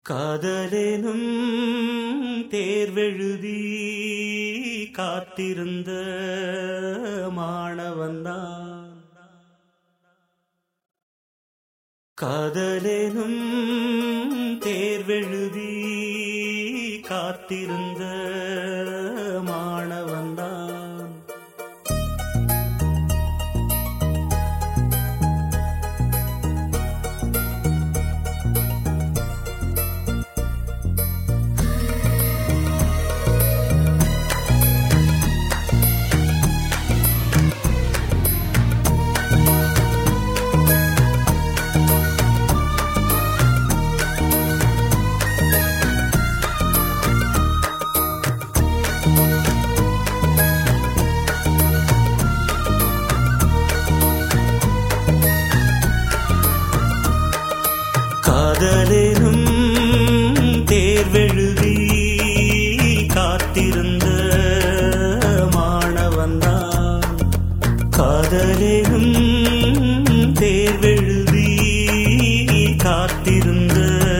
காதலேனும் தேர்வெழுதி காத்திருந்த மாணவன்தான் காதலேனும் தேர்வெழுதி காத்திருந்த மாணவன்தான் காதலேனும் தேர்வெழுதி காத்திருந்த மாணவன்தான் காதலேனும் தேர்வெழுதி காத்திருந்த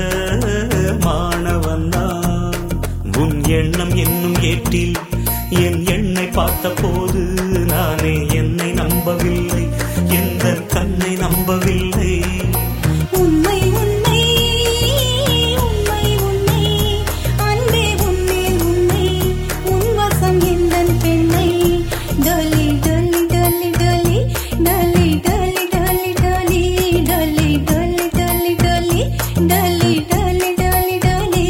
மாணவன்தான் உன் எண்ணம் என்னும் ஏட்டில் என் எண்ணை பார்த்தபோது நானே என்னை நம்பவில்லை எந்த கண்ணை நம்பவில்லை உண்மை உண்மை உண்மை உண்மை அன்பே உண்மை உண்மை உன் வசம் எந்தன் பெண்ணை டொலி டொலி டொலி டொலி டொலி டொலி டொலி டொலி டொலி டொலி டொலி டொலி டொலி டொலி டொலி டொலி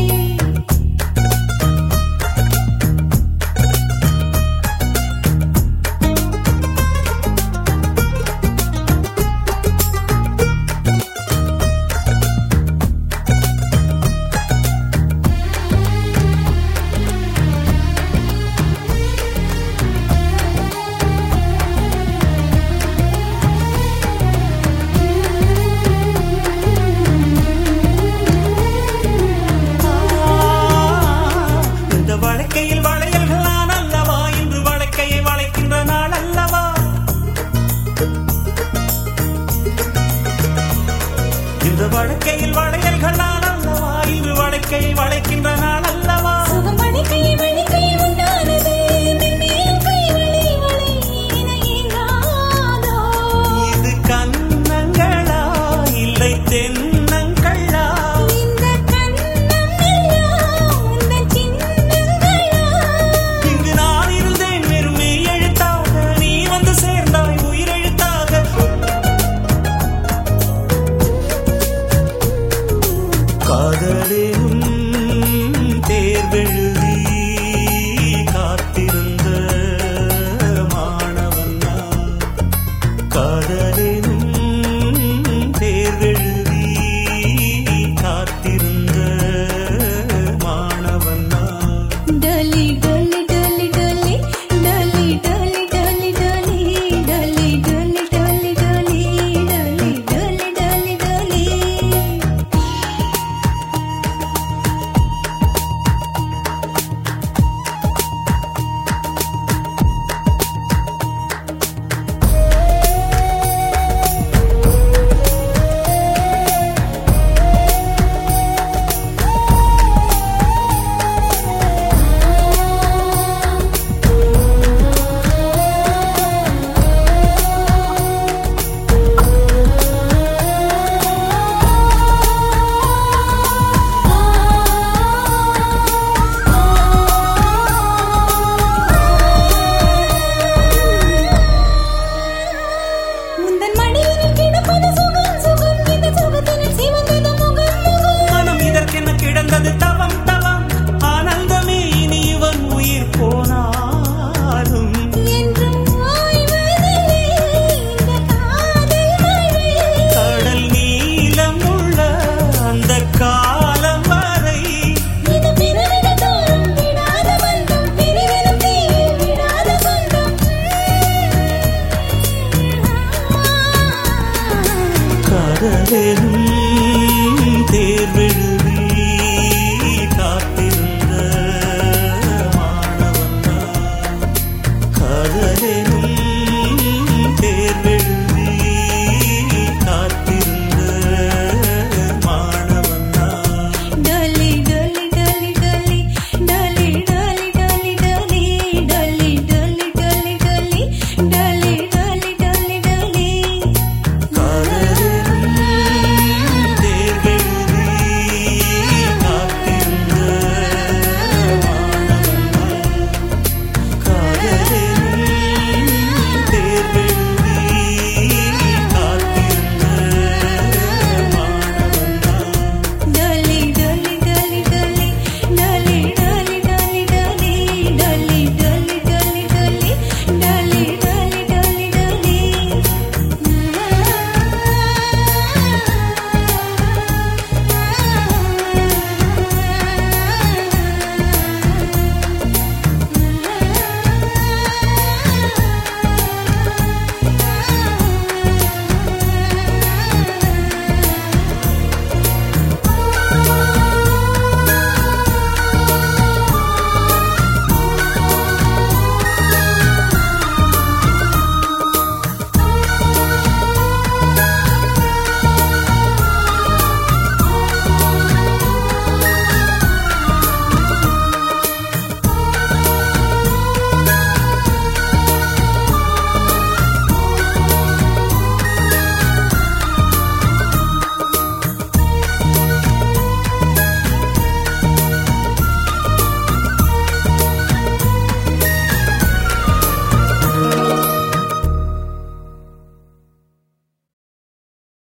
இந்த வழக்கையில் வளையல்கள் நான் அல்லவா இன்று வழக்கையை வளைக்கின்ற நாள் அல்லவா இந்த வழக்கையில் வளையல்கள் நான் அல்லவா இன்று வழக்கையை வளைக்கின்ற நாள் அல்லவா சுகமணி கை மணி கை உண்டானது மென்மேலும் கை வளை வளை என ஏங்காதோ இது கண்ணங்களா இல்லை தென்னங்களா இந்த கண்ணம் எல்லாம் உந்தன் சின்னங்களா இங்கு நான் இருந்தேன் வெறுமே எழுத்தாக நீ வந்து சேர்ந்தாய் உயிரெழுத்தாக காதலேனும்